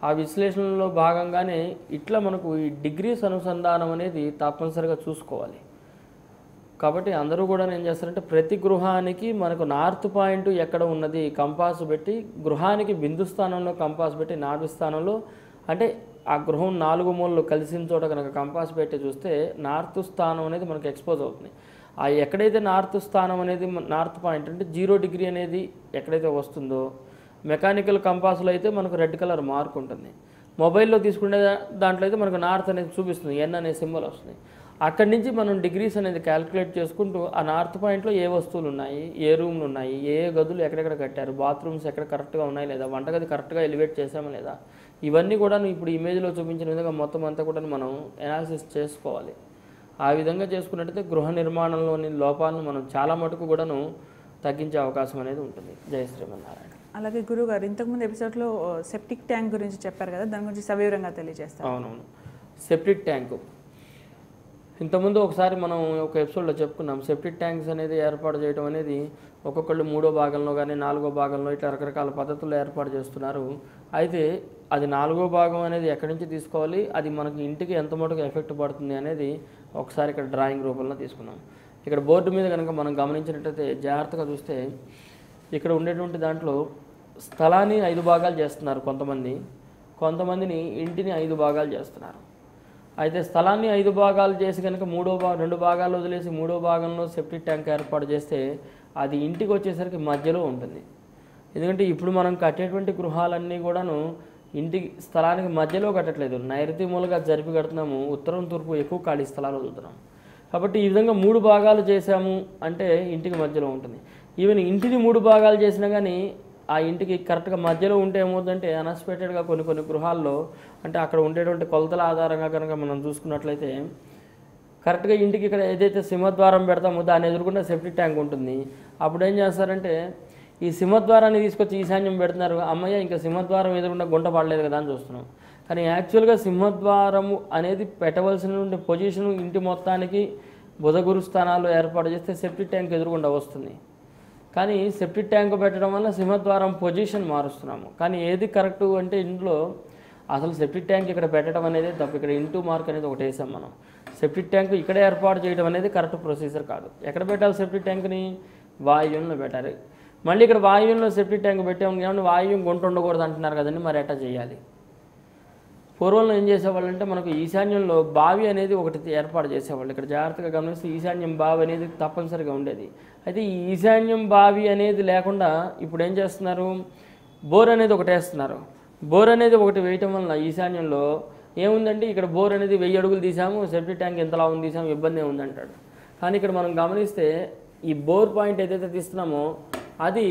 Speaker 2: ఆ విశ్లేషణలో భాగంగానే ఇట్లా మనకు ఈ డిగ్రీస్ అనుసంధానం అనేది తప్పనిసరిగా చూసుకోవాలి కాబట్టి అందరూ కూడా ఏం చేస్తారంటే ప్రతి గృహానికి మనకు నార్త్ పాయింట్ ఎక్కడ ఉన్నది కంపాస్ పెట్టి గృహానికి బిందు స్థానంలో కంపాస్ పెట్టి నార్త్ స్థానంలో అంటే ఆ గృహం నాలుగు మూలలు కలిసిన చోట కనుక కంపాస్ పెట్టి చూస్తే నార్త్ స్థానం అనేది మనకు ఎక్స్పోజ్ అవుతుంది ఆ ఎక్కడైతే నార్త్ స్థానం అనేది మన- నార్త్ పాయింట్ అంటే జీరో డిగ్రీ అనేది ఎక్కడైతే వస్తుందో మెకానికల్ కంపాస్లో అయితే మనకు రెడ్ కలర్ మార్క్ ఉంటుంది మొబైల్లో తీసుకునే దా- దాంట్లో అయితే మనకు నార్త్ అనేది చూపిస్తుంది ఎన్ అనే సింబల్ వస్తుంది అక్కడి నుంచి మనం డిగ్రీస్ అనేది క్యాలిక్యులేట్ చేసుకుంటూ ఆ నార్త్ పాయింట్లో ఏ వస్తువులు ఉన్నాయి ఏ రూమ్లు ఉన్నాయి ఏ ఏ గదులు ఎక్కడెక్కడ కట్టారు బాత్రూమ్స్ ఎక్కడ కరెక్ట్గా ఉన్నాయి లేదా వంటగది కరెక్ట్గా ఎలివేట్ చేసామా లేదా ఇవన్నీ కూడా ఇప్పుడు ఇమేజ్లో చూపించిన విధంగా మొత్తం అంతా కూడా మనం ఎనాలిసిస్ చేసుకోవాలి ఆ విధంగా చేసుకున్నట్టయితే గృహ నిర్మాణంలోని లోపాలను మనం చాలా మటుకు కూడాను తగ్గించే అవకాశం అనేది ఉంటుంది జయ శ్రీమన్నారాయణ
Speaker 1: అలాగే గురుగారు ఇంతకుముందు ఎపిసోడ్లో సెప్టిక్ ట్యాంక్ గురించి చెప్పారు కదా దాని గురించి సవివరంగా తెలియజేస్తారు
Speaker 2: అవునవును సెప్టిక్ ట్యాంకు ఇంతకుముందు ఒకసారి మనం ఒక ఎపిసోడ్లో చెప్పుకున్నాం సెప్టిక్ ట్యాంక్స్ అనేది ఏర్పాటు చేయడం అనేది ఒక్కొక్కళ్ళు మూడో భాగంలో కానీ నాలుగో భాగంలో ఇట్లా రకరకాల పద్ధతుల్లో ఏర్పాటు చేస్తున్నారు అయితే అది నాలుగో భాగం అనేది ఎక్కడి నుంచి తీసుకోవాలి అది మనకి ఇంటికి ఎంత మటుకు ఎఫెక్ట్ పడుతుంది అనేది ఒకసారి ఇక్కడ డ్రాయింగ్ రూపంలో తీసుకున్నాం ఇక్కడ బోర్డు మీద కనుక మనం గమనించినట్టయితే జాగ్రత్తగా చూస్తే ఇక్కడ ఉండేటువంటి దాంట్లో స్థలాన్ని ఐదు భాగాలు చేస్తున్నారు కొంతమంది కొంతమందిని ఇంటిని ఐదు భాగాలు చేస్తున్నారు అయితే స్థలాన్ని ఐదు భాగాలు చేసి కనుక మూడో భాగం రెండు భాగాలు వదిలేసి మూడో భాగంలో సెప్టిక్ ట్యాంక్ ఏర్పాటు చేస్తే అది ఇంటికి వచ్చేసరికి మధ్యలో ఉంటుంది ఎందుకంటే ఇప్పుడు మనం కట్టేటువంటి గృహాలన్నీ కూడాను ఇంటికి స్థలానికి మధ్యలో కట్టట్లేదు నైరుతి మూలగా జరిపి కడుతున్నాము ఉత్తరం తూర్పు ఎక్కువ ఖాళీ స్థలాలు వదులుతున్నాం కాబట్టి ఈ విధంగా మూడు భాగాలు చేశాము అంటే ఇంటికి మధ్యలో ఉంటుంది ఈవెన్ ఇంటిని మూడు భాగాలు చేసినా కానీ ఆ ఇంటికి కరెక్ట్గా మధ్యలో ఉంటే ఏమవుతుందంటే అన్ఎక్స్పెక్టెడ్గా కొన్ని కొన్ని గృహాల్లో అంటే అక్కడ ఉండేటువంటి కొలతల ఆధారంగా కనుక మనం చూసుకున్నట్లయితే కరెక్ట్గా ఇంటికి ఇక్కడ ఏదైతే సింహద్వారం పెడతామో దాన్ని ఎదుర్కొన్న సెప్టిక్ ట్యాంక్ ఉంటుంది అప్పుడు ఏం చేస్తారంటే ఈ సింహద్వారాన్ని తీసుకొచ్చి ఈశాన్యం పెడుతున్నారు అమ్మయ్య ఇంకా సింహద్వారం ఎదురుకుండా గుంట పడలేదు కదా అని చూస్తున్నాం కానీ యాక్చువల్గా సింహద్వారము అనేది పెట్టవలసిన పొజిషన్ ఇంటి మొత్తానికి బుధగురు స్థానాలు ఏర్పాటు చేస్తే సెప్టిక్ ట్యాంక్ ఎదురుగుండా వస్తుంది కానీ సెప్టిక్ ట్యాంక్ పెట్టడం వల్ల సింహద్వారం పొజిషన్ మారుస్తున్నాము కానీ ఏది కరెక్ట్ అంటే ఇందులో అసలు సెప్టిక్ ట్యాంక్ ఇక్కడ పెట్టడం అనేది తప్పు ఇక్కడ ఇంటూ మార్క్ అనేది ఒకటి వేసాం మనం సెప్టిక్ ట్యాంక్ ఇక్కడ ఏర్పాటు చేయడం అనేది కరెక్ట్ ప్రొసీజర్ కాదు ఎక్కడ పెట్టాలి సెప్టిక్ ట్యాంక్ని వాయువులో పెట్టాలి మళ్ళీ ఇక్కడ వాయువులో సెప్టిక్ ట్యాంక్ పెట్టాము కానీ వాయువు గుంట ఉండకూడదు అంటున్నారు కదండి మరి ఎట్లా చేయాలి పూర్వంలో ఏం చేసేవాళ్ళంటే మనకు ఈశాన్యంలో బావి అనేది ఒకటి ఏర్పాటు చేసేవాళ్ళు ఇక్కడ జాగ్రత్తగా గమనిస్తే ఈశాన్యం బావి అనేది తప్పనిసరిగా ఉండేది అయితే ఈ ఈశాన్యం బావి అనేది లేకుండా ఇప్పుడు ఏం చేస్తున్నారు బోర్ అనేది ఒకటి వేస్తున్నారు బోర్ అనేది ఒకటి వేయటం వలన ఈశాన్యంలో ఏముందంటే ఇక్కడ బోర్ అనేది వెయ్యి అడుగులు తీసాము సెప్టిక్ ట్యాంక్ ఎంతలా ఉంది తీసాము ఇబ్బంది ఏముంది అంటాడు కానీ ఇక్కడ మనం గమనిస్తే ఈ బోర్ పాయింట్ ఏదైతే తీస్తున్నామో అది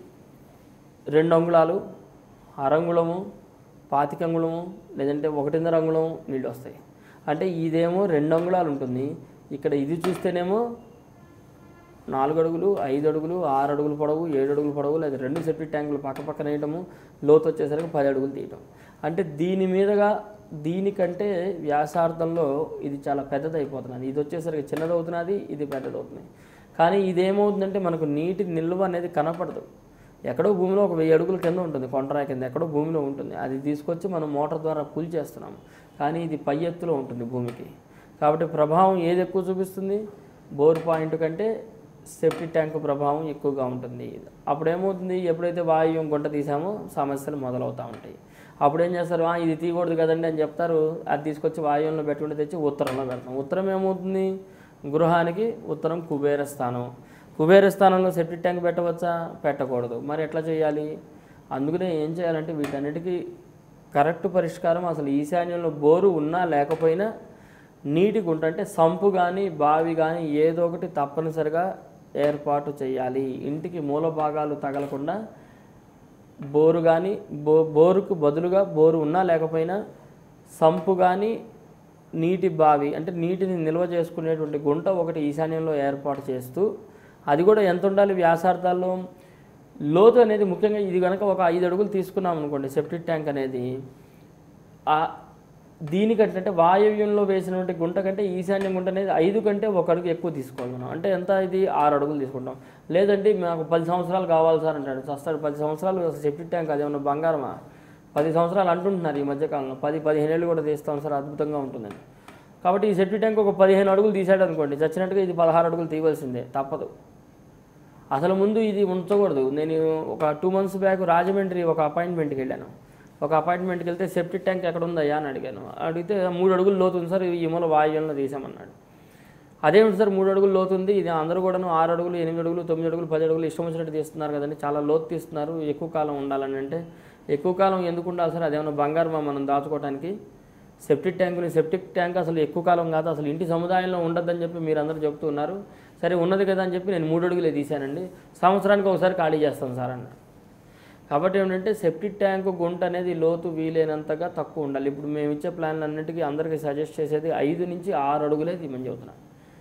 Speaker 2: రెండు అంగుళాలు అరంగుళము పాతిక అంగుళము లేదంటే ఒకటిన్నర అంగుళం నీళ్ళు వస్తాయి అంటే ఇదేమో రెండు అంగుళాలు ఉంటుంది ఇక్కడ ఇది చూస్తేనేమో నాలుగు అడుగులు ఐదు అడుగులు ఆరు అడుగులు పొడవు ఏడు అడుగులు పొడవు లేదా రెండు సెప్టిక్ ట్యాంకులు పక్క పక్కన వేయటము లోతు వచ్చేసరికి పది అడుగులు తీయటం అంటే దీని మీదుగా దీనికంటే వ్యాసార్థంలో ఇది చాలా పెద్దది అయిపోతున్నది ఇది వచ్చేసరికి చిన్నదవుతున్నది ఇది పెద్దదవుతుంది కానీ ఇదేమవుతుందంటే మనకు నీటి నిల్వ అనేది కనపడదు ఎక్కడో భూమిలో ఒక వెయ్యి అడుగుల కింద ఉంటుంది కొండరాయి కింద ఎక్కడో భూమిలో ఉంటుంది అది తీసుకొచ్చి మనం మోటార్ ద్వారా పుల్ చేస్తున్నాం కానీ ఇది పై ఎత్తులో ఉంటుంది భూమికి కాబట్టి ప్రభావం ఏది ఎక్కువ చూపిస్తుంది బోర్ పాయింట్ కంటే సెప్టిక్ ట్యాంక్ ప్రభావం ఎక్కువగా ఉంటుంది అప్పుడు ఏమవుతుంది ఎప్పుడైతే వాయువు గుంట తీసామో సమస్యలు మొదలవుతూ ఉంటాయి అప్పుడు ఏం చేస్తారు "ఆ, ఇది తీయకూడదు కదండి అని చెప్తారు అది తీసుకొచ్చి వాయువులో పెట్టుకుంటే తెచ్చి ఉత్తరంలో పెడతాం ఉత్తరం ఏమవుతుంది గృహానికి ఉత్తరం కుబేర స్థానం కుబేర స్థానంలో సెప్టిక్ ట్యాంక్ పెట్టవచ్చా పెట్టకూడదు మరి ఎట్లా చేయాలి అందుకనే ఏం చేయాలంటే వీటన్నిటికీ కరెక్ట్ పరిష్కారం అసలు ఈశాన్యంలో బోరు ఉన్నా లేకపోయినా నీటి గుంట అంటే సంపు కానీ బావి కానీ ఏదో ఒకటి తప్పనిసరిగా ఏర్పాటు చేయాలి ఇంటికి మూల భాగాలు తగలకుండా బోరు కానీ బో బోరుకు బదులుగా బోరు ఉన్నా లేకపోయినా సంపు కానీ నీటి బావి అంటే నీటిని నిల్వ చేసుకునేటువంటి గుంట ఒకటి ఈశాన్యంలో ఏర్పాటు చేస్తూ అది కూడా ఎంత ఉండాలి వ్యాసార్థాల్లో లోతు అనేది ముఖ్యంగా ఇది కనుక ఒక ఐదు అడుగులు తీసుకున్నాం అనుకోండి సెప్టిక్ ట్యాంక్ అనేది ఆ దీనికంటే అంటే వాయవ్యంలో వేసినటువంటి గుంట కంటే ఈశాన్యం గుంట అనేది ఐదు కంటే ఒక అడుగు ఎక్కువ తీసుకోవాలి మనం అంటే ఎంత ఇది ఆరు అడుగులు తీసుకుంటాం లేదంటే మాకు పది సంవత్సరాలు కావాలి సార్ అంటాడు వస్తాడు పది సంవత్సరాలు అసలు సెప్టిక్ ట్యాంక్ అదేమన్నా బంగారమా పది సంవత్సరాలు అంటుంటున్నారు ఈ మధ్యకాలంలో పది పదిహేను ఏళ్ళు కూడా తీస్తాం సార్ అద్భుతంగా ఉంటుందని కాబట్టి ఈ సెప్టిక్ ట్యాంక్ ఒక పదిహేను అడుగులు తీసాడు అనుకోండి చచ్చినట్టుగా ఇది పదహారు అడుగులు తీయవలసిందే తప్పదు అసలు ముందు ఇది ఉంచకూడదు నేను ఒక టూ మంత్స్ బ్యాక్ రాజమండ్రి ఒక అపాయింట్మెంట్కి వెళ్ళాను ఒక అపాయింట్మెంట్కి వెళ్తే సెప్టిక్ ట్యాంక్ ఎక్కడ ఉందయ్యా అని అడిగాను అడిగితే మూడు అడుగులు లోతు ఉంది సార్ ఈ మూల వాయువులను తీసామన్నాడు అదేమిటి సార్ మూడు అడుగులు లోతు ఉంది ఇది అందరూ కూడాను ఆరు అడుగులు ఎనిమిది అడుగులు తొమ్మిది అడుగులు పది అడుగులు ఇష్టం వచ్చినట్టు తీస్తున్నారు కదండి చాలా లోతు తీస్తున్నారు ఎక్కువ కాలం ఉండాలని అంటే ఎక్కువ కాలం ఎందుకు ఉండాలి సార్ అదేమన్నా బంగారమా మనం దాచుకోవడానికి సెప్టిక్ ట్యాంకుని సెప్టిక్ ట్యాంక్ అసలు ఎక్కువ కాలం కాదు అసలు ఇంటి సముదాయంలో ఉండొద్దని చెప్పి మీరు అందరూ చెప్తున్నారు సరే ఉన్నది కదా అని చెప్పి నేను మూడు అడుగులే తీశానండి సంవత్సరానికి ఒకసారి ఖాళీ చేస్తాను సార్ అన్నారు కాబట్టి ఏంటంటే సెప్టిక్ ట్యాంక్ గుంట అనేది లోతు వీలైనంతగా తక్కువ ఉండాలి ఇప్పుడు మేము ఇచ్చే ప్లాన్లు అన్నిటికీ అందరికీ సజెస్ట్ చేసేది ఐదు నుంచి ఆరు అడుగులే తీయమని చెబుతున్నాను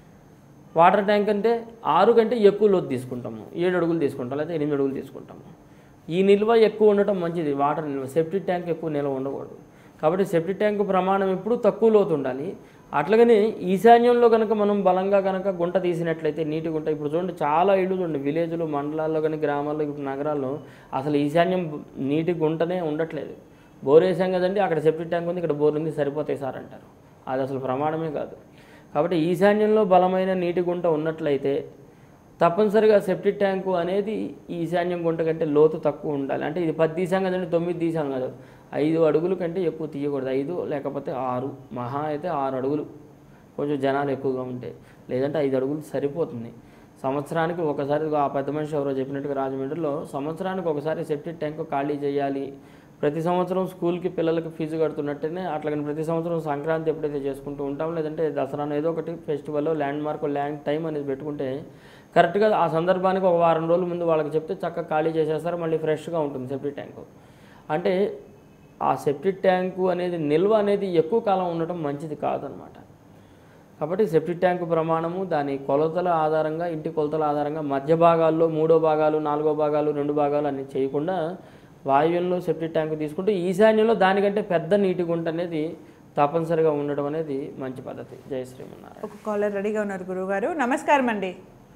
Speaker 2: వాటర్ ట్యాంక్ అంటే ఆరు కంటే ఎక్కువ లోతు తీసుకుంటాము ఏడు అడుగులు తీసుకుంటాం లేదా ఎనిమిది అడుగులు తీసుకుంటాము ఈ నిల్వ ఎక్కువ ఉండటం మంచిది వాటర్ నిల్వ సెప్టిక్ ట్యాంక్ ఎక్కువ నిల్వ ఉండకూడదు కాబట్టి సెప్టిక్ ట్యాంక్ ప్రమాణం ఎప్పుడు తక్కువ లోతు ఉండాలి అట్లాగనే ఈశాన్యంలో కనుక మనం బలంగా కనుక గుంట తీసినట్లయితే నీటి గుంట ఇప్పుడు చూడండి చాలా ఇళ్ళు చూడండి విలేజ్లు మండలాల్లో కానీ గ్రామాల్లో ఇప్పుడు నగరాల్లో అసలు ఈశాన్యం నీటి గుంటనే ఉండట్లేదు బోర్ వేసాం కదండి అక్కడ సెప్టిక్ ట్యాంక్ ఉంది ఇక్కడ బోర్ ఉంది సరిపోతాయి సార్ అంటారు అది అసలు ప్రమాణమే కాదు కాబట్టి ఈశాన్యంలో బలమైన నీటి గుంట ఉన్నట్లయితే తప్పనిసరిగా సెప్టిక్ ట్యాంకు అనేది ఈ ఈశాన్యం గుంట కంటే లోతు తక్కువ ఉండాలి అంటే ఇది పది తీసాం కదండి తొమ్మిది తీసాం కదా ఐదు అడుగుల కంటే ఎక్కువ తీయకూడదు ఐదు లేకపోతే ఆరు మహా అయితే ఆరు అడుగులు కొంచెం జనాలు ఎక్కువగా ఉంటే లేదంటే ఐదు అడుగులు సరిపోతుంది సంవత్సరానికి ఒకసారి ఆ పెద్ద మనిషి ఎవరో చెప్పినట్టుగా రాజమండ్రిలో సంవత్సరానికి ఒకసారి సెప్టిక్ ట్యాంక్ ఖాళీ చేయాలి ప్రతి సంవత్సరం స్కూల్కి పిల్లలకి ఫీజు కడుతున్నట్టేనే అట్లాగని ప్రతి సంవత్సరం సంక్రాంతి ఎప్పుడైతే చేసుకుంటూ ఉంటాం లేదంటే దసరా ఏదో ఒకటి festival landmark land time అనేది పెట్టుకుంటే కరెక్ట్గా ఆ సందర్భానికి ఒక వారం రోజుల ముందు వాళ్ళకి చెప్తే చక్కగా ఖాళీ చేసేస్తారు మళ్ళీ ఫ్రెష్గా ఉంటుంది సెప్టిక్ ట్యాంకు అంటే ఆ సెప్టిక్ ట్యాంకు అనేది నిల్వ అనేది ఎక్కువ కాలం ఉండటం మంచిది కాదనమాట కాబట్టి సెప్టిక్ ట్యాంకు ప్రమాణము దాని కొలతల ఆధారంగా ఇంటి కొలతల ఆధారంగా మధ్య భాగాల్లో మూడో భాగాలు నాలుగో భాగాలు రెండు భాగాలు అన్ని చేయకుండా వాయువ్యంలో సెప్టిక్ ట్యాంకు తీసుకుంటే ఈశాన్యంలో దానికంటే పెద్ద నీటి గుంట అనేది తప్పనిసరిగా ఉండడం అనేది మంచి పద్ధతి జయ శ్రీమన్నారాయణ
Speaker 1: ఒక కాలర్ రెడీగా ఉన్నారు గురువుగారు నమస్కారం అండి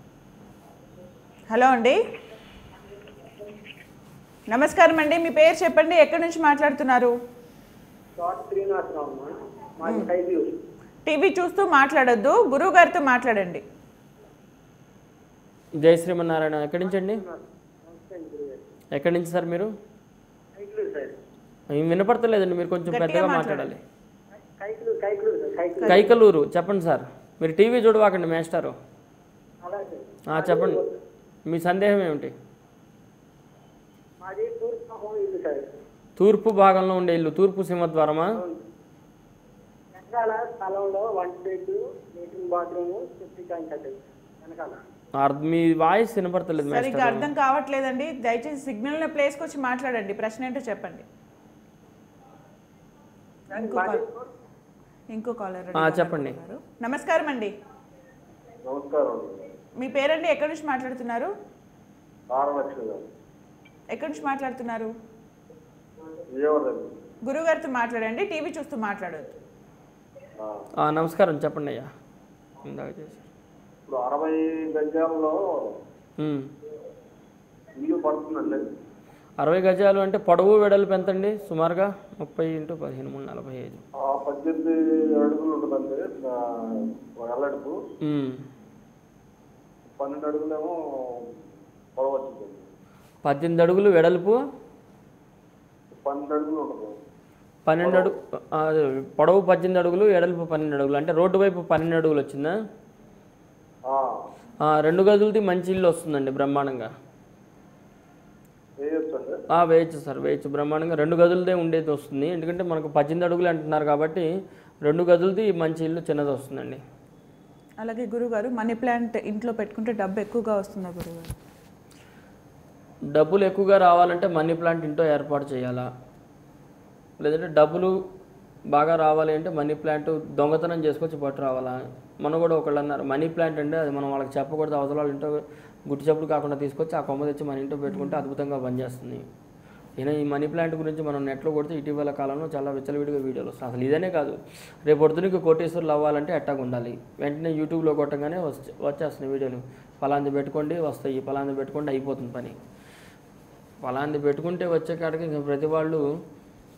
Speaker 1: హలో అండి నమస్కారం అండి మీ పేరు చెప్పండి ఎక్కడి నుంచి మాట్లాడుతున్నారు
Speaker 6: తోట శ్రీనివాసరావు అమ్మా మాది కైబీరు
Speaker 1: టీవీ చూస్తూ మాట్లాడొద్దు గురువు గారితో మాట్లాడండి
Speaker 2: జయ శ్రీమన్నారాయణ ఎక్కడి నుంచి అండి
Speaker 6: నమస్తే అండి గురుగారు
Speaker 2: ఎక్కడి నుంచి సార్ మీరు
Speaker 6: కైకులూరు సార్
Speaker 2: ఏం వినపడతలేదండి మీరు కొంచెం
Speaker 1: గట్టిగా
Speaker 2: పెద్దగా
Speaker 1: మాట్లాడండి.
Speaker 2: మాట్లాడాలి
Speaker 6: కైకులూరు కైకులూరు సార్ కైకులూరు
Speaker 2: కైకలూరు చెప్పండి సార్ మీరు టీవీ చూడవాకండి మేస్టారు
Speaker 6: అలాగే
Speaker 2: ఆ, చెప్పండి మీ సందేహం ఏమిటి
Speaker 6: మాది తూర్పు మొహం ఇల్లు సార్
Speaker 2: తూర్పు భాగంలో ఉండే ఇల్లు తూర్పు సింహద్వారమా
Speaker 6: వెనకాల స్థలంలో వంట bed latrine bathroom septic tank కట్టారు వెనకాల
Speaker 2: అర్థం మీ వాయిస్ వినపడతలేదు
Speaker 1: సరిగ్గా
Speaker 2: మేస్టర్
Speaker 1: అర్థం కావట్లేదండి దయచేసి సిగ్నల్ ఉన్న ప్లేస్కి వచ్చి మాట్లాడండి ప్రశ్న ఏంటో చెప్పండి ఇంకో
Speaker 6: మాది
Speaker 1: కాల్ ఇంకో కాలర్
Speaker 2: ఆ, చెప్పండి.
Speaker 1: నమస్కారం అండి
Speaker 5: నమస్కారం
Speaker 1: మీ పేరండి ఎక్కడి నుంచి మాట్లాడుతున్నారు
Speaker 5: ఆరలక్ష్మి గారు
Speaker 1: ఎక్కడి నుంచి మాట్లాడుతున్నారు
Speaker 5: విజయవాడ
Speaker 1: గురుగారితో మాట్లాడండి టీవీ చూస్తూ మాట్లాడొద్దు
Speaker 2: ఆ, నమస్కారం చెప్పండి అయ్యా ఇందాక చేసి
Speaker 5: ఇప్పుడు అరవై గజాల్లో
Speaker 2: ఉమ్.
Speaker 5: ఇల్లు పడుతుందండి
Speaker 2: అరవై గజాలు అంటే పొడవు వెడల్పు ఎంతండి సుమారుగా ముప్పై ఇంటూ పదిహేను మూడు నలభై ఐదు
Speaker 5: ఆ పద్దెనిమిది అడుగులు ఉంటుందండి ఆ, వెల్లడుపు
Speaker 2: ఉమ్.
Speaker 5: పన్నెండు అడుగులేమో పొడవు వచ్చింది
Speaker 2: పద్దెనిమిది అడుగులు వెడల్పు
Speaker 5: పన్నెండు అడుగులు ఉంటుంది
Speaker 2: పన్నెండు అడుగు ఆ, పొడవు పద్దెనిమిది అడుగులు వెడల్పు పన్నెండు అడుగులు అంటే రోడ్డు వైపు పన్నెండు అడుగులు వచ్చిందా
Speaker 5: ఆ,
Speaker 2: ఆ, రెండు గదులది మంచి ఇల్లు వస్తుందండి బ్రహ్మాండంగా
Speaker 5: వేయొచ్చండి
Speaker 2: ఆ, వేయచ్చు సార్ వేయచ్చు బ్రహ్మాండంగా రెండు గదులదే ఉండేది వస్తుంది ఎందుకంటే మనకు పద్దెనిమిది అడుగులు అంటున్నారు కాబట్టి రెండు గదులది మంచి ఇల్లు చిన్నది వస్తుందండి
Speaker 1: అలాగే గురుగారు మనీ ప్లాంట్ ఇంట్లో పెట్టుకుంటే డబ్బు ఎక్కువగా వస్తుందా గురుగారు
Speaker 2: డబ్బులు ఎక్కువగా రావాలంటే మనీ ప్లాంట్ ఇంట్లో ఏర్పాటు చేయాలా లేదంటే డబ్బులు బాగా రావాలి అంటే మనీ ప్లాంట్ దొంగతనం చేసుకొచ్చి పట్టు రావాలా మనం కూడా ఒకళ్ళు అన్నారు మనీ ప్లాంట్ అంటే అది మనం వాళ్ళకి చెప్పకూడదు అవతల వాళ్ళ ఇంట్లో గుట్టి చప్పుడు కాకుండా తీసుకొచ్చి ఆ కొమ్మ తెచ్చి మన ఇంట్లో పెట్టుకుంటే అద్భుతంగా పనిచేస్తుంది ఈయన ఈ మనీ ప్లాంట్ గురించి మనం నెట్లో కొడితే ఇటీవల కాలంలో చాలా విచ్చలవిడిగా వీడియోలు వస్తాయి అసలు ఇదనే కాదు రేపు పొద్దునకి కోటేశ్వర్లు అవ్వాలంటే ఎట్టాగా ఉండాలి వెంటనే యూట్యూబ్లో కొట్టగానే వచ్చే వచ్చేస్తున్నాయి వీడియోలు ఫలాంది పెట్టుకోండి వస్తాయి ఫలాంది పెట్టుకోండి అయిపోతుంది పని ఫలాంది పెట్టుకుంటే వచ్చే కాడికి ఇంకా ప్రతి వాళ్ళు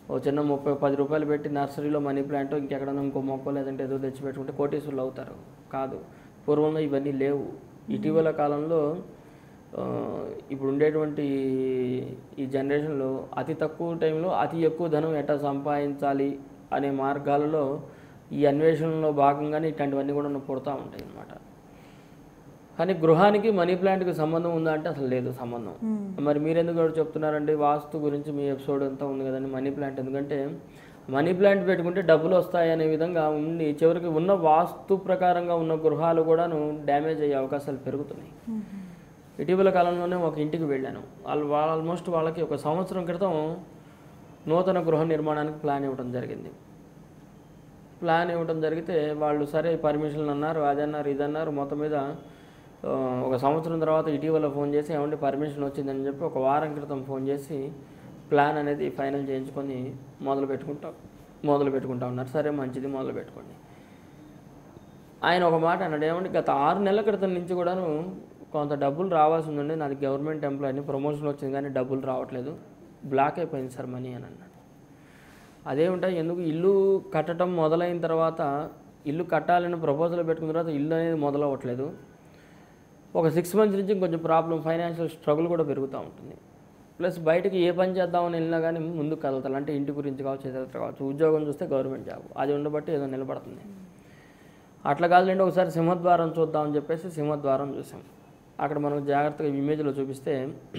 Speaker 2: ఓ చిన్న ముప్పై పది రూపాయలు పెట్టి నర్సరీలో మనీ ప్లాంట్ ఇంకెక్కడన్నా ఇంకో మొక్క లేదంటే ఏదో తెచ్చి పెట్టుకుంటే కోటీశ్వరులు అవుతారు కాదు పూర్వంలో ఇవన్నీ లేవు ఇటీవల కాలంలో ఆ, ఇప్పుడు ఉండేటువంటి ఈ జనరేషన్లో అతి తక్కువ టైంలో అతి ఎక్కువ ధనం ఎట్లా సంపాదించాలి అనే మార్గాలలో ఈ అన్వేషణలో భాగంగానే ఇట్లాంటివన్నీ కూడా పుడతా ఉంటాయి అన్నమాట కానీ గృహానికి మనీ ప్లాంట్కి సంబంధం ఉందా అంటే అసలు లేదు సంబంధం మరి మీరెందుకు కూడా చెప్తున్నారంటే వాస్తు గురించి మీ ఎపిసోడ్ అంతా ఉంది కదండి మనీ ప్లాంట్ ఎందుకంటే మనీ ప్లాంట్ పెట్టుకుంటే డబ్బులు వస్తాయి అనే విధంగా ఉండి చివరికి ఉన్న వాస్తు ప్రకారంగా ఉన్న గృహాలు కూడాను డ్యామేజ్ అయ్యే అవకాశాలు పెరుగుతున్నాయి ఇటీవల కాలంలోనే ఒక ఇంటికి వెళ్ళాను వాళ్ళు వాళ్ళ ఆల్మోస్ట్ వాళ్ళకి ఒక సంవత్సరం క్రితం నూతన గృహ నిర్మాణానికి ప్లాన్ ఇవ్వడం జరిగింది ప్లాన్ ఇవ్వడం జరిగితే వాళ్ళు సరే పర్మిషన్లు అన్నారు అది అన్నారు ఇది అన్నారు మొత్తం మీద ఆ, ఒక సంవత్సరం తర్వాత ఇటీవల ఫోన్ చేసి ఏమంటే పర్మిషన్ వచ్చిందని చెప్పి ఒక వారం క్రితం ఫోన్ చేసి ప్లాన్ అనేది ఫైనల్ చేయించుకొని మొదలు పెట్టుకుంటాం మొదలు పెట్టుకుంటా ఉన్నారు సరే మంచిది మొదలు పెట్టుకోండి ఆయన ఒక మాట అన్నాడు ఏమంటే గత ఆరు నెలల క్రితం నుంచి కూడాను కొంత డబ్బులు రావాల్సి ఉందండి నాది గవర్నమెంట్ ఎంప్లాయీని ప్రమోషన్ వచ్చింది కానీ డబ్బులు రావట్లేదు బ్లాక్ అయిపోయింది సార్ మనీ అని అన్నాడు అదేమిటా ఎందుకు ఇల్లు కట్టడం మొదలైన తర్వాత ఇల్లు కట్టాలని ప్రపోజల్ పెట్టుకున్న తర్వాత ఇల్లు అనేది మొదలవ్వట్లేదు ఒక సిక్స్ మంత్స్ నుంచి కొంచెం ప్రాబ్లం ఫైనాన్షియల్ స్ట్రగుల్ కూడా పెరుగుతూ ఉంటుంది ప్లస్ బయటకి ఏ పని చేద్దామని వెళ్ళినా కానీ ముందుకు కదలతారు అంటే ఇంటి గురించి కావచ్చు ఇతరత్ర కావచ్చు ఉద్యోగం చూస్తే గవర్నమెంట్ జాబ్ అది ఉండబట్టి ఏదో నిలబడుతుంది అట్లా కాదులేండి ఒకసారి సింహద్వారం చూద్దామని చెప్పేసి సింహద్వారం చూసాం అక్కడ మనం జాగ్రత్తగా ఇమేజ్లో చూపిస్తే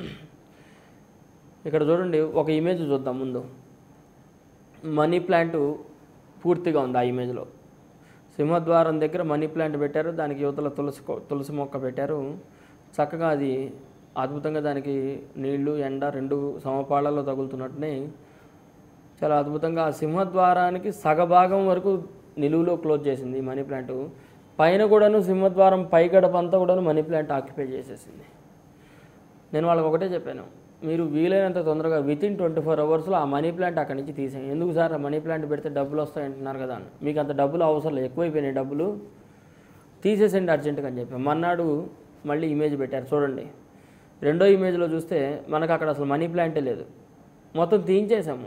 Speaker 2: ఇక్కడ చూడండి ఒక ఇమేజ్ చూద్దాం ముందు మనీ ప్లాంట్ పూర్తిగా ఉంది ఆ ఇమేజ్లో సింహద్వారం దగ్గర మనీ ప్లాంట్ పెట్టారు దానికి యువతల తులసి కొ- తులసి మొక్క పెట్టారు చక్కగా అది అద్భుతంగా దానికి నీళ్లు ఎండ రెండు సమపాళల్లో తగులుతున్నట్టునే చాలా అద్భుతంగా ఆ సింహద్వారానికి సగభాగం వరకు నిలువులో క్లోజ్ చేసింది ఈ మనీ ప్లాంట్ పైన కూడాను సింహద్వారం పై గడప అంతా కూడాను మనీ ప్లాంట్ ఆక్యుపై చేసేసింది నేను వాళ్ళకి ఒకటే చెప్పాను మీరు వీలైనంత తొందరగా విత్ ఇన్ ట్వంటీ ఫోర్ అవర్స్లో ఆ మనీ ప్లాంట్ అక్కడి నుంచి తీసేయండి ఎందుకు సార్ ఆ మనీ ప్లాంట్ పెడితే డబ్బులు వస్తాయి అంటున్నారు కదా అని మీకు అంత డబ్బులు అవసరం లేదు ఎక్కువైపోయినాయి డబ్బులు తీసేసండి అర్జెంటుగా అని చెప్పి మన్నాడు మళ్ళీ ఇమేజ్ పెట్టారు చూడండి రెండో ఇమేజ్లో చూస్తే మనకు అక్కడ అసలు మనీ ప్లాంటే లేదు మొత్తం తీయించేసాము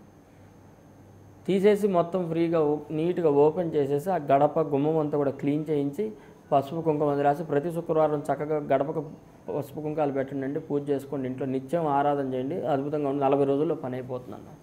Speaker 2: తీసేసి మొత్తం ఫ్రీగా ఓ- నీట్గా ఓపెన్ చేసేసి ఆ గడప గుమ్మం అంతా కూడా క్లీన్ చేయించి పసుపు కుంకుమ అది రాసి ప్రతి శుక్రవారం చక్కగా గడపకు పసుపు కుంకాలు పెట్టండి పూజ చేసుకోండి ఇంట్లో నిత్యం ఆరాధన చేయండి అద్భుతంగా ఉంది నలభై రోజుల్లో పని అయిపోతుంది అన్న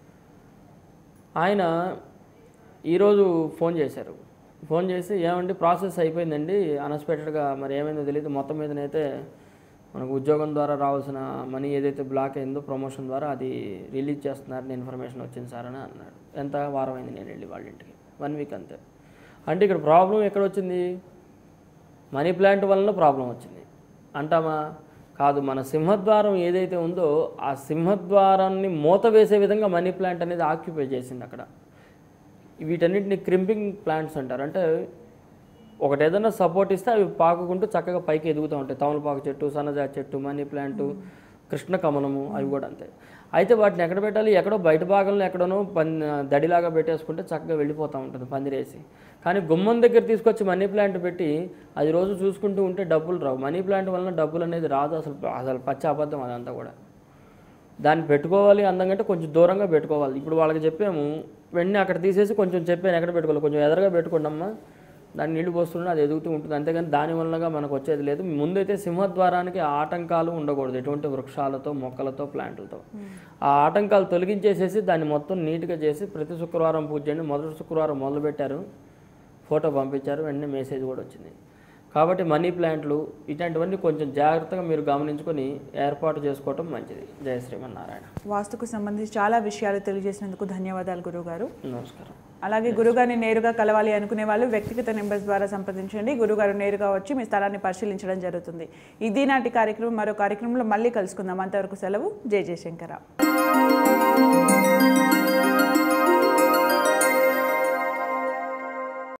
Speaker 2: ఆయన ఈరోజు ఫోన్ చేశారు ఫోన్ చేసి ఏమండి ప్రాసెస్ అయిపోయిందండి అన్ఎక్స్పెక్టెడ్గా మరి ఏమైందో తెలియదు మొత్తం మీదనైతే మనకు ఉద్యోగం ద్వారా రావాల్సిన మనీ ఏదైతే బ్లాక్ అయిందో ప్రమోషన్ ద్వారా అది రిలీజ్ చేస్తున్నారని ఇన్ఫర్మేషన్ వచ్చింది సార్ అని అన్నాడు ఎంత వారం అయింది నేను వెళ్ళి వాళ్ళ ఇంటికి వన్ వీక్ అంతే అంటే ఇక్కడ ప్రాబ్లం ఎక్కడ వచ్చింది మనీ ప్లాంట్ వలన ప్రాబ్లం వచ్చింది అంటామా కాదు మన సింహద్వారం ఏదైతే ఉందో ఆ సింహద్వారాన్ని మూత వేసే విధంగా మనీ ప్లాంట్ అనేది ఆక్యుపై చేసింది అక్కడ వీటన్నిటిని క్రింపింగ్ ప్లాంట్స్ అంటారు అంటే ఒకటి ఏదైనా సపోర్ట్ ఇస్తే అవి పాకుకుంటూ చక్కగా పైకి ఎదుగుతూ ఉంటాయి తమలపాకు చెట్టు సన్నజా చెట్టు మనీ ప్లాంట్ కృష్ణ కమలము అవి కూడా అంతే అయితే వాటిని ఎక్కడ పెట్టాలి ఎక్కడో బయట భాగంలో ఎక్కడనో పన్ దడిలాగా పెట్టేసుకుంటే చక్కగా వెళ్ళిపోతూ ఉంటుంది పందిరేసి కానీ గుమ్మం దగ్గర తీసుకొచ్చి మనీ ప్లాంట్ పెట్టి అది రోజు చూసుకుంటూ ఉంటే డబ్బులు రావు మనీ ప్లాంట్ వలన డబ్బులు అనేది రాదు అసలు అసలు పచ్చి అబద్ధం అదంతా కూడా దాన్ని పెట్టుకోవాలి అందంకంటే కొంచెం దూరంగా పెట్టుకోవాలి ఇప్పుడు వాళ్ళకి చెప్పాము వెంటనే అక్కడ తీసేసి కొంచెం చెప్పాను ఎక్కడ పెట్టుకోవాలి కొంచెం ఎదరగా పెట్టుకోండమ్మా దాన్ని నీళ్లు పోస్తుంటే అది ఎదుగుతూ ఉంటుంది అంతేగాని దాని వలనగా మనకు వచ్చేది లేదు ముందైతే సింహద్వారానికి ఆటంకాలు ఉండకూడదు ఎటువంటి వృక్షాలతో మొక్కలతో ప్లాంట్లతో ఆ ఆటంకాలు తొలగించేసేసి దాన్ని మొత్తం నీట్గా చేసి ప్రతి శుక్రవారం పూజ చేయండి మొదటి శుక్రవారం మొదలుపెట్టారు ఫోటో పంపించారు వెంటనే మెసేజ్ కూడా వచ్చింది కాబట్టి మనీ ప్లాంట్లు ఇట్లాంటివన్నీ కొంచెం జాగ్రత్తగా మీరు గమనించుకొని ఏర్పాటు చేసుకోవటం మంచిది జయ శ్రీమన్నారాయణ
Speaker 1: వాస్తుకు సంబంధించి చాలా విషయాలు తెలియజేసినందుకు ధన్యవాదాలు గురుగారు
Speaker 2: నమస్కారం
Speaker 1: అలాగే గురుగారిని నేరుగా కలవాలి అనుకునే వాళ్ళు వ్యక్తిగత నెంబర్స్ ద్వారా సంప్రదించండి గురుగారు నేరుగా వచ్చి మీ స్థలాన్ని పరిశీలించడం జరుగుతుంది ఇది నాటి కార్యక్రమం మరో కార్యక్రమంలో మళ్ళీ కలుసుకుందాం అంతవరకు సెలవు జై జయశంకర